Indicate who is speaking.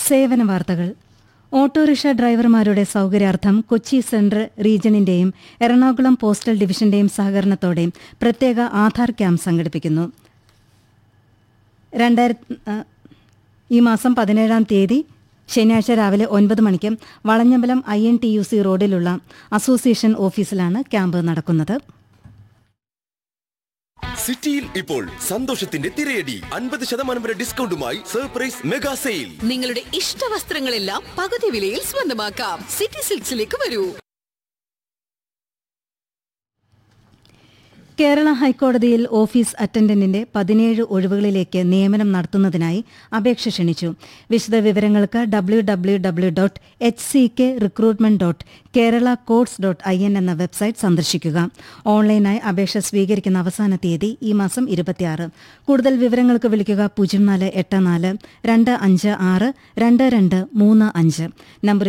Speaker 1: സേവന വാർത്തകൾ ഓട്ടോറിക്ഷ ഡ്രൈവർമാരുടെ സൌകര്യാർത്ഥം കൊച്ചി സെൻട്രൽ റീജിയണിന്റെയും എറണാകുളം പോസ്റ്റൽ ഡിവിഷന്റെയും സഹകരണത്തോടെ പ്രത്യേക ആധാർ ക്യാമ്പ് സംഘടിപ്പിക്കുന്നു രണ്ടായിരത്തി ഈ മാസം പതിനേഴാം തീയതി ശനിയാഴ്ച രാവിലെ ഒൻപത് മണിക്ക് Valanjambalam I N T U C റോഡിലുള്ള അസോസിയേഷൻ ഓഫീസിലാണ് ക്യാമ്പ് നടക്കുന്നത്
Speaker 2: സിറ്റിയിൽ ഇപ്പോൾ സന്തോഷത്തിന്റെ തിരയടി അൻപത് ശതമാനം വരെ ഡിസ്കൗണ്ടുമായി സർപ്രൈസ് മെഗാ സെയിൽ
Speaker 3: നിങ്ങളുടെ ഇഷ്ട വസ്ത്രങ്ങളെല്ലാം പകുതി വിലയിൽ സ്വന്തമാക്കാം സിറ്റി സിൽക്സിലേക്ക് വരൂ
Speaker 1: കേരള ഹൈക്കോടതിയിൽ ഓഫീസ് അറ്റൻഡന്റിന്റെ പതിനേഴ് ഒഴിവുകളിലേക്ക് നിയമനം നടത്തുന്നതിനായി അപേക്ഷ ക്ഷണിച്ചു വിശദ വിവരങ്ങൾക്ക് W W W dot H C K recruitment dot Kerala courts dot I N എന്ന വെബ്സൈറ്റ് സന്ദർശിക്കുക ഓൺലൈനായി അപേക്ഷ സ്വീകരിക്കുന്ന അവസാന തീയതി ഈ മാസം ഇരുപത്തിയാറ് കൂടുതൽ വിവരങ്ങൾക്ക് വിളിക്കുക പൂജ്യം നാല് എട്ട് നാല് രണ്ട് അഞ്ച് ആറ് രണ്ട് രണ്ട് മൂന്ന് അഞ്ച് നമ്പർ